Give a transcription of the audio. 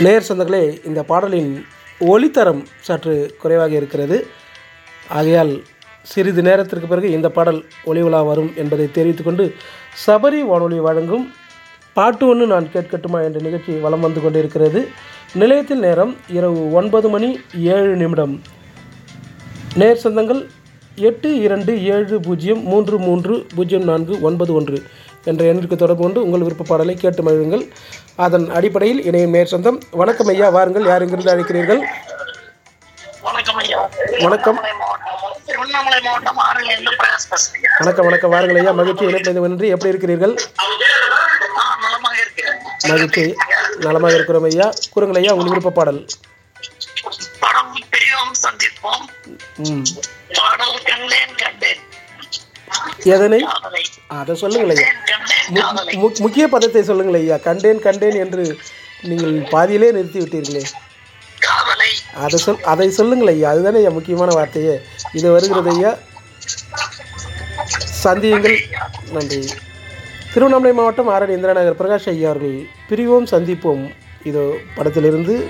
நேர் சொந்தங்களே இந்த பாடலின் ஒளித்தரம் சற்று குறைவாக இருக்கிறது ஆகையால் சிறிது நேரத்திற்கு பிறகு இந்த பாடல் ஒளி உலா வரும் என்பதை தெரிவித்துக்கொண்டு சபரி வானொலி வழங்கும் பாட்டு ஒன்று நான் கேட்கட்டுமா என்ற நிகழ்ச்சி வலம் வந்து கொண்டிருக்கிறது நிலையத்தில் நேரம் இரவு ஒன்பது மணி ஏழு நிமிடம் நேர் சொந்தங்கள் எட்டு இரண்டு ஏழு பூஜ்ஜியம் மூன்று மூன்று பூஜ்ஜியம் நான்கு ஒன்பது ஒன்று என்ற எண்ணிற்கு தொடர்பு கொண்டு உங்கள் விருப்ப பாடலை கேட்டு மகிழுங்கள் அதன் அடிப்படையில் இணையும் நேர் சொந்தம் வணக்கம் ஐயா வாருங்கள் யார் எங்கிருந்து அழைக்கிறீர்கள் வணக்கம் ஐயா வணக்கம். திருவண்ணாமலை மாவட்டம் திருவண்ணாமலை மாவட்டம் ஆறுலேருந்து பிரயாஸ் பேசுறீங்க வணக்கம் வணக்கம் வாருங்கள் ஐயா மகிழ்ச்சி இணைப்பது நன்றி எப்படி இருக்கிறீர்கள் ஆ நலமாக இருக்கிறேன் மகிழ்ச்சி நலமாக இருக்கிறோம் ஐயா கூறுங்கள் ஐயா உங்கள் விருப்ப பாடல் படம் பிரியோம் சந்திப்போம் ம் பாடல் கண்டேன் கண்டேன் எதனை காதலை அதை சொல்லுங்கள் ஐயா கண்டேன் மு- காதலை மு- முக்கிய பதத்தை சொல்லுங்கள் ஐயா கண்டேன் கண்டேன் என்று நீங்கள் பாதியிலே நிறுத்தி விட்டீர்களே காதலை அதை சொல் அதை சொல்லுங்கள் ஐயா அதுதானே ஐயா முக்கியமான வார்த்தையே இது வருகிறது ஐயா சந்தியுங்கள் நன்றி திருவண்ணாமலை மாவட்டம் ஆரணி இந்திரா நகர் பிரகாஷ் ஐயா அவர்கள் பிரிவோம் சந்திப்போம் இதோ படத்திலிருந்து